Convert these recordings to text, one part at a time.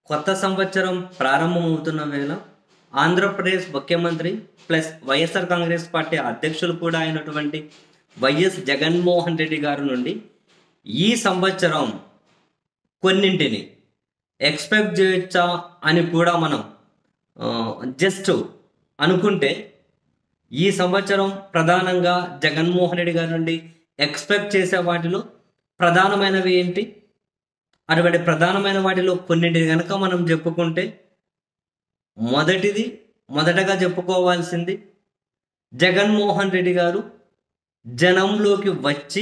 కొత్త సంవత్సరం ప్రారంభమవుతున్న వేళ ఆంధ్రప్రదేశ్ ముఖ్యమంత్రి ప్లస్ వైఎస్ఆర్ కాంగ్రెస్ పార్టీ అధ్యక్షులు కూడా అయినటువంటి వైఎస్ జగన్మోహన్ రెడ్డి గారి నుండి ఈ సంవత్సరం కొన్నింటిని ఎక్స్పెక్ట్ చేయొచ్చా అని కూడా మనం జస్ట్ అనుకుంటే ఈ సంవత్సరం ప్రధానంగా జగన్మోహన్ రెడ్డి గారి నుండి ఎక్స్పెక్ట్ చేసే వాటిలో ప్రధానమైనవి ఏంటి అటువంటి ప్రధానమైన వాటిలో కొన్నింటిని కనుక మనం చెప్పుకుంటే మొదటిది మొదటగా చెప్పుకోవాల్సింది జగన్మోహన్ రెడ్డి గారు జనంలోకి వచ్చి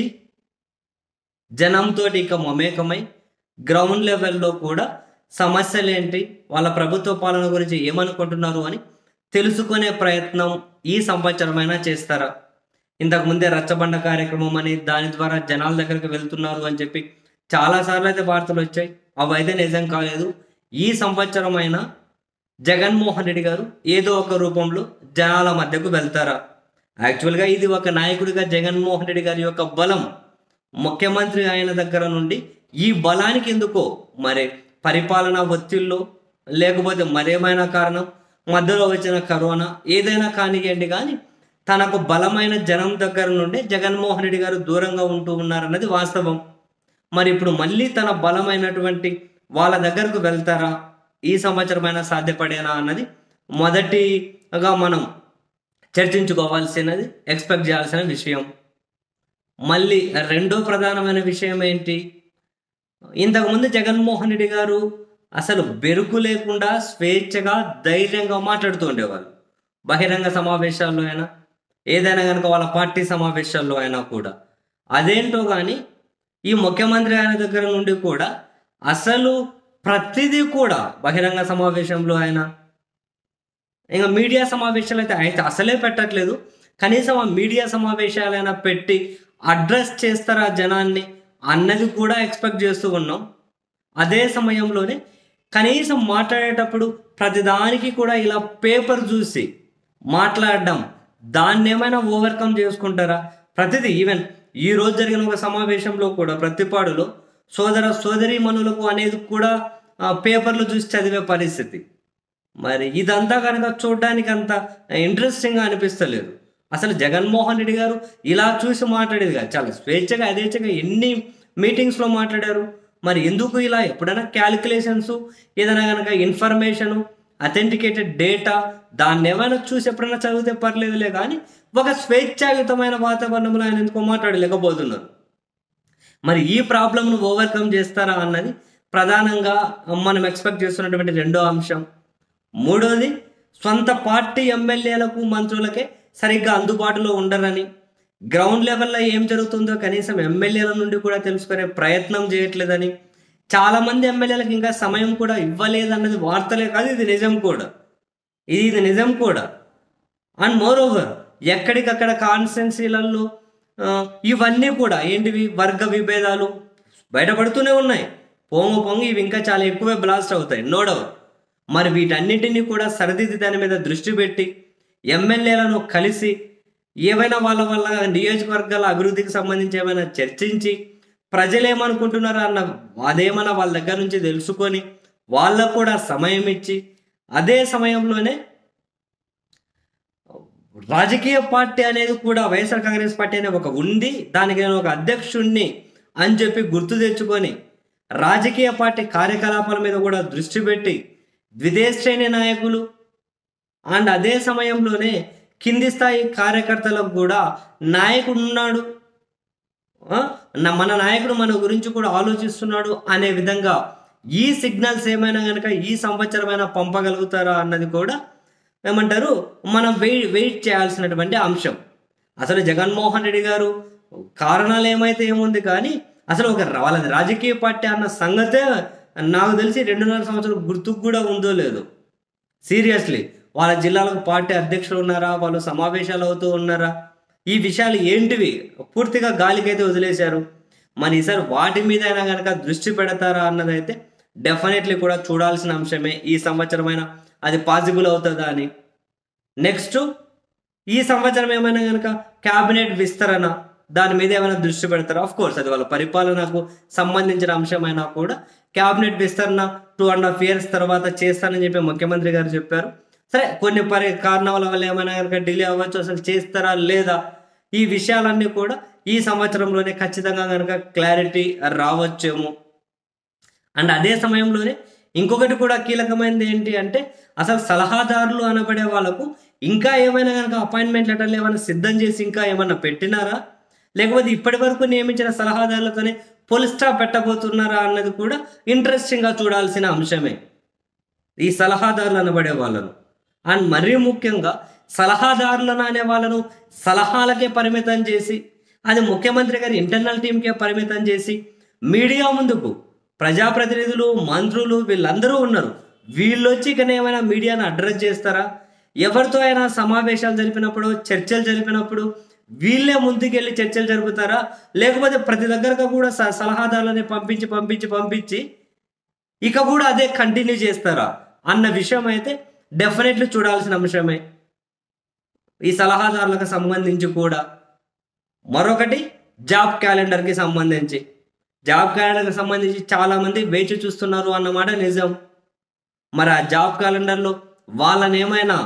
జనంతో ఇక మమేకమై గ్రౌండ్ లెవెల్లో కూడా సమస్యలు ఏంటి వాళ్ళ ప్రభుత్వ పాలన గురించి ఏమనుకుంటున్నారు అని తెలుసుకునే ప్రయత్నం ఈ సంవత్సరమైనా చేస్తారా ఇంతకుముందే రచ్చబండ కార్యక్రమం అని దాని ద్వారా జనాల దగ్గరికి వెళ్తున్నారు అని చెప్పి చాలాసార్లు అయితే వార్తలు వచ్చాయి అవి అయితే నిజం కాలేదు ఈ సంవత్సరం అయినా జగన్మోహన్ రెడ్డి గారు ఏదో ఒక రూపంలో జనాల మధ్యకు వెళ్తారా యాక్చువల్గా ఇది ఒక నాయకుడిగా జగన్మోహన్ రెడ్డి గారి యొక్క బలం ముఖ్యమంత్రి ఆయన దగ్గర నుండి ఈ బలానికి ఎందుకో మరి పరిపాలన ఒత్తిళ్ళు లేకపోతే మరేమైనా కారణం మధ్యలో వచ్చిన కరోనా ఏదైనా కానివ్వండి కానీ తనకు బలమైన జనం దగ్గర నుండి జగన్మోహన్ రెడ్డి గారు దూరంగా ఉంటూ ఉన్నారన్నది వాస్తవం మరి ఇప్పుడు మళ్ళీ తన బలమైనటువంటి వాళ్ళ దగ్గరకు వెళ్తారా ఈ సంవత్సరమైనా సాధ్యపడేనా అన్నది మొదటిగా మనం చర్చించుకోవాల్సినది ఎక్స్పెక్ట్ చేయాల్సిన విషయం మళ్ళీ రెండో ప్రధానమైన విషయం ఏంటి ఇంతకుముందు జగన్మోహన్ రెడ్డి గారు అసలు బెరుకు లేకుండా స్వేచ్ఛగా ధైర్యంగా మాట్లాడుతూ ఉండేవాళ్ళు బహిరంగ సమావేశాల్లో అయినా ఏదైనా కనుక వాళ్ళ పార్టీ సమావేశాల్లో అయినా కూడా అదేంటో కానీ ఈ ముఖ్యమంత్రి ఆయన దగ్గర నుండి కూడా అసలు ప్రతిదీ కూడా బహిరంగ సమావేశంలో ఆయన ఇంకా మీడియా సమావేశాలు అయితే అయితే అసలే పెట్టట్లేదు కనీసం ఆ మీడియా సమావేశాలైనా పెట్టి అడ్రస్ చేస్తారా జనాన్ని అన్నది కూడా ఎక్స్పెక్ట్ చేస్తూ ఉన్నాం అదే సమయంలోనే కనీసం మాట్లాడేటప్పుడు ప్రతిదానికి కూడా ఇలా పేపర్ చూసి మాట్లాడడం దాన్ని ఏమైనా ఓవర్కమ్ చేసుకుంటారా ప్రతిదీ ఈవెన్ ఈ రోజు జరిగిన ఒక సమావేశంలో కూడా ప్రతిపాడులో సోదర సోదరి మనులకు అనేది కూడా ఆ, పేపర్లు చూసి చదివే పరిస్థితి మరి ఇదంతా కనుక చూడడానికి అంత ఇంట్రెస్టింగ్గా అనిపిస్తలేదు అసలు జగన్మోహన్ రెడ్డి గారు ఇలా చూసి మాట్లాడేది కాదు చాలా స్వేచ్ఛగా యథేచ్ఛగా ఎన్ని మీటింగ్స్లో మాట్లాడారు మరి ఎందుకు ఇలా ఎప్పుడైనా క్యాలిక్యులేషన్స్ ఏదైనా కనుక ఇన్ఫర్మేషను అథెంటికేటెడ్ డేటా దాన్ని ఏమైనా చూసి ఎప్పుడైనా చదివితే పర్లేదులే కానీ ఒక స్వేచ్ఛాయుతమైన వాతావరణంలో ఆయన ఎందుకో మాట్లాడలేకపోతున్నారు మరి ఈ ప్రాబ్లమ్ను ఓవర్కమ్ చేస్తారా అన్నది ప్రధానంగా మనం ఎక్స్పెక్ట్ చేస్తున్నటువంటి రెండో అంశం మూడోది సొంత పార్టీ ఎమ్మెల్యేలకు మంత్రులకే సరిగ్గా అందుబాటులో ఉండరని గ్రౌండ్ లెవెల్లో ఏం జరుగుతుందో కనీసం ఎమ్మెల్యేల నుండి కూడా తెలుసుకునే ప్రయత్నం చేయట్లేదని చాలా మంది ఎమ్మెల్యేలకు ఇంకా సమయం కూడా ఇవ్వలేదన్నది వార్తలే కాదు ఇది నిజం కూడా ఇది ఇది నిజం కూడా అండ్ మోర్ ఓవర్ ఎక్కడికక్కడ కాన్స్టెన్సీలలో ఇవన్నీ కూడా ఏంటివి వర్గ విభేదాలు బయటపడుతూనే ఉన్నాయి పొంగు పొంగి ఇవి ఇంకా చాలా ఎక్కువే బ్లాస్ట్ అవుతాయి నో డౌట్ మరి వీటన్నిటిని కూడా సరిదిద్ది దాని మీద దృష్టి పెట్టి ఎమ్మెల్యేలను కలిసి ఏవైనా వాళ్ళ వల్ల నియోజకవర్గాల అభివృద్ధికి సంబంధించి ఏమైనా చర్చించి ప్రజలు ఏమనుకుంటున్నారో అన్న అదేమన్నా వాళ్ళ దగ్గర నుంచి తెలుసుకొని వాళ్ళకు కూడా సమయం ఇచ్చి అదే సమయంలోనే రాజకీయ పార్టీ అనేది కూడా వైఎస్ఆర్ కాంగ్రెస్ పార్టీ అనే ఒక ఉంది దానికి నేను ఒక అధ్యక్షుణ్ణి అని చెప్పి గుర్తు తెచ్చుకొని రాజకీయ పార్టీ కార్యకలాపాల మీద కూడా దృష్టి పెట్టి ద్విదేశ శ్రేణి నాయకులు అండ్ అదే సమయంలోనే కింది స్థాయి కార్యకర్తలకు కూడా నాయకుడు ఉన్నాడు ఆ, నా- మన నాయకుడు మన గురించి కూడా ఆలోచిస్తున్నాడు అనే విధంగా ఈ సిగ్నల్స్ ఏమైనా కనుక ఈ సంవత్సరమైనా పంపగలుగుతారా అన్నది కూడా ఏమంటారు మనం వెయిట్ వెయిట్ చేయాల్సినటువంటి అంశం అసలు జగన్మోహన్ రెడ్డి గారు కారణాలు ఏమైతే ఏముంది కానీ అసలు ఒక వాళ్ళది రాజకీయ పార్టీ అన్న సంగతే నాకు తెలిసి రెండున్నర సంవత్సరాలు గుర్తుకు కూడా ఉందో లేదో సీరియస్లీ వాళ్ళ జిల్లాలకు పార్టీ అధ్యక్షులు ఉన్నారా వాళ్ళు సమావేశాలు అవుతూ ఉన్నారా ఈ విషయాలు ఏంటివి పూర్తిగా గాలికైతే వదిలేశారు మరి ఈసారి వాటి మీద అయినా కనుక దృష్టి పెడతారా అన్నదైతే డెఫినెట్లీ కూడా చూడాల్సిన అంశమే ఈ సంవత్సరమైన అది పాసిబుల్ అవుతుందా అని నెక్స్ట్ ఈ సంవత్సరం ఏమైనా కనుక క్యాబినెట్ విస్తరణ దాని మీద ఏమైనా దృష్టి పెడతారా ఆఫ్ కోర్స్ అది వాళ్ళ పరిపాలనకు సంబంధించిన అంశమైనా కూడా క్యాబినెట్ విస్తరణ టూ అండ్ హాఫ్ ఇయర్స్ తర్వాత చేస్తానని చెప్పి ముఖ్యమంత్రి గారు చెప్పారు సరే కొన్ని పరి కారణాల వల్ల ఏమైనా కనుక డిలే అవ్వచ్చు అసలు చేస్తారా లేదా ఈ విషయాలన్నీ కూడా ఈ సంవత్సరంలోనే ఖచ్చితంగా కనుక క్లారిటీ రావచ్చేమో అండ్ అదే సమయంలోనే ఇంకొకటి కూడా కీలకమైనది ఏంటి అంటే అసలు సలహాదారులు అనబడే వాళ్ళకు ఇంకా ఏమైనా కనుక అపాయింట్మెంట్ లెటర్లు ఏమైనా సిద్ధం చేసి ఇంకా ఏమైనా పెట్టినారా లేకపోతే ఇప్పటి వరకు నియమించిన సలహాదారులతోనే పోలీస్ స్టాప్ పెట్టబోతున్నారా అన్నది కూడా ఇంట్రెస్టింగ్గా చూడాల్సిన అంశమే ఈ సలహాదారులు అనబడే వాళ్ళను అండ్ మరీ ముఖ్యంగా సలహాదారులను అనే వాళ్ళను సలహాలకే పరిమితం చేసి అది ముఖ్యమంత్రి గారి ఇంటర్నల్ టీంకే పరిమితం చేసి మీడియా ముందుకు ప్రజాప్రతినిధులు మంత్రులు వీళ్ళందరూ ఉన్నారు వీళ్ళు వచ్చి ఇక ఏమైనా మీడియాను అడ్రస్ చేస్తారా ఎవరితో అయినా సమావేశాలు జరిపినప్పుడు చర్చలు జరిపినప్పుడు వీళ్ళే ముందుకెళ్ళి చర్చలు జరుపుతారా లేకపోతే ప్రతి దగ్గరగా కూడా స- సలహాదారులని పంపించి పంపించి పంపించి ఇక కూడా అదే కంటిన్యూ చేస్తారా అన్న విషయం అయితే డెఫినెట్లీ చూడాల్సిన అంశమే ఈ సలహాదారులకు సంబంధించి కూడా మరొకటి జాబ్ క్యాలెండర్కి సంబంధించి జాబ్ క్యాలెండర్కి సంబంధించి చాలామంది వేచి చూస్తున్నారు అన్నమాట నిజం మరి ఆ జాబ్ క్యాలెండర్లో వాళ్ళని ఏమైనా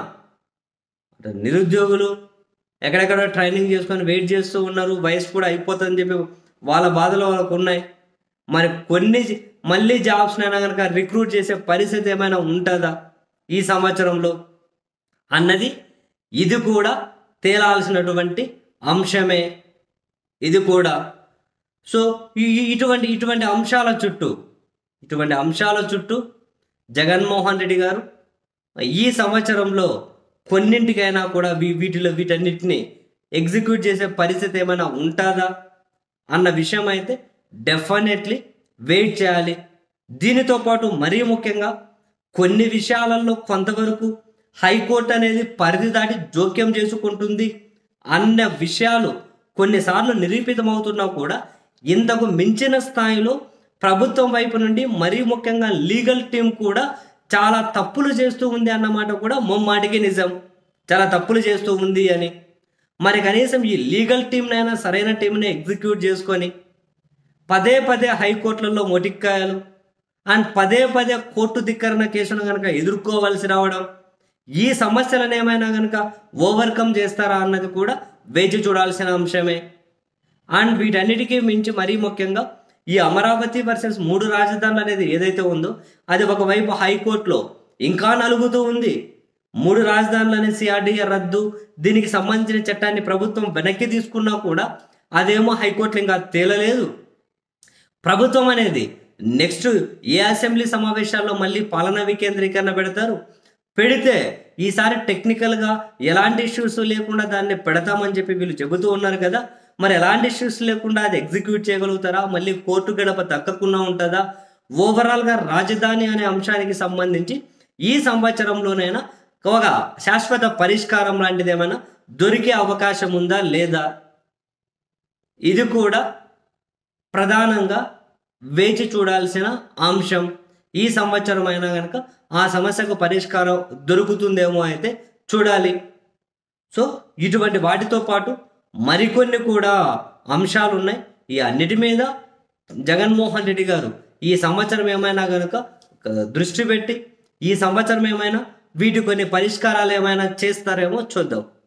అంటే నిరుద్యోగులు ఎక్కడెక్కడ ట్రైనింగ్ చేసుకొని వెయిట్ చేస్తూ ఉన్నారు వయసు కూడా అయిపోతుందని చెప్పి వాళ్ళ బాధలు వాళ్ళకు ఉన్నాయి మరి కొన్ని మళ్ళీ జాబ్స్ అయినా కనుక రిక్రూట్ చేసే పరిస్థితి ఏమైనా ఉంటుందా ఈ సంవత్సరంలో అన్నది ఇది కూడా తేలాల్సినటువంటి అంశమే ఇది కూడా సో ఈ- ఈ- ఇటువంటి ఇటువంటి అంశాల చుట్టూ ఇటువంటి అంశాల చుట్టూ జగన్మోహన్ రెడ్డి గారు ఈ సంవత్సరంలో కొన్నింటికైనా కూడా వీ- వీటిలో వీటన్నిటిని ఎగ్జిక్యూట్ చేసే పరిస్థితి ఏమైనా ఉంటుందా అన్న విషయం అయితే డెఫినెట్లీ వెయిట్ చేయాలి దీనితో పాటు మరీ ముఖ్యంగా కొన్ని విషయాలలో కొంతవరకు హైకోర్టు అనేది పరిధి దాటి జోక్యం చేసుకుంటుంది అన్న విషయాలు కొన్నిసార్లు నిరూపితమవుతున్నా కూడా ఇంతకు మించిన స్థాయిలో ప్రభుత్వం వైపు నుండి మరీ ముఖ్యంగా లీగల్ టీం కూడా చాలా తప్పులు చేస్తూ ఉంది అన్నమాట కూడా ముమ్మాటికి నిజం చాలా తప్పులు చేస్తూ ఉంది అని మరి కనీసం ఈ లీగల్ టీంనైనా సరైన టీంని ఎగ్జిక్యూట్ చేసుకొని పదే పదే హైకోర్టులలో మొటిక్కాయలు అండ్ పదే పదే కోర్టు ధిక్కరణ కేసును కనుక ఎదుర్కోవాల్సి రావడం ఈ సమస్యలను ఏమైనా కనుక ఓవర్కమ్ చేస్తారా అన్నది కూడా వేచి చూడాల్సిన అంశమే అండ్ వీటన్నిటికీ మించి మరీ ముఖ్యంగా ఈ అమరావతి వర్సెస్ మూడు రాజధానులు అనేది ఏదైతే ఉందో అది ఒకవైపు హైకోర్టులో ఇంకా నలుగుతూ ఉంది మూడు రాజధానులు అనే సిఆర్డీఏ రద్దు దీనికి సంబంధించిన చట్టాన్ని ప్రభుత్వం వెనక్కి తీసుకున్నా కూడా అదేమో హైకోర్టులో ఇంకా తేలలేదు ప్రభుత్వం అనేది నెక్స్ట్ ఏ అసెంబ్లీ సమావేశాల్లో మళ్ళీ పాలనా వికేంద్రీకరణ పెడతారు పెడితే ఈసారి టెక్నికల్గా ఎలాంటి ఇష్యూస్ లేకుండా దాన్ని పెడతామని చెప్పి వీళ్ళు చెబుతూ ఉన్నారు కదా మరి ఎలాంటి ఇష్యూస్ లేకుండా అది ఎగ్జిక్యూట్ చేయగలుగుతారా మళ్ళీ కోర్టు గడప దక్కకుండా ఉంటుందా ఓవరాల్గా రాజధాని అనే అంశానికి సంబంధించి ఈ సంవత్సరంలోనైనా ఒక శాశ్వత పరిష్కారం లాంటిది ఏమైనా దొరికే అవకాశం ఉందా లేదా ఇది కూడా ప్రధానంగా వేచి చూడాల్సిన అంశం ఈ సంవత్సరం అయినా కనుక ఆ సమస్యకు పరిష్కారం దొరుకుతుందేమో అయితే చూడాలి సో ఇటువంటి వాటితో పాటు మరికొన్ని కూడా అంశాలు ఉన్నాయి ఈ అన్నిటి మీద జగన్మోహన్ రెడ్డి గారు ఈ సంవత్సరం ఏమైనా కనుక దృష్టి పెట్టి ఈ సంవత్సరం ఏమైనా వీటి కొన్ని పరిష్కారాలు ఏమైనా చేస్తారేమో చూద్దాం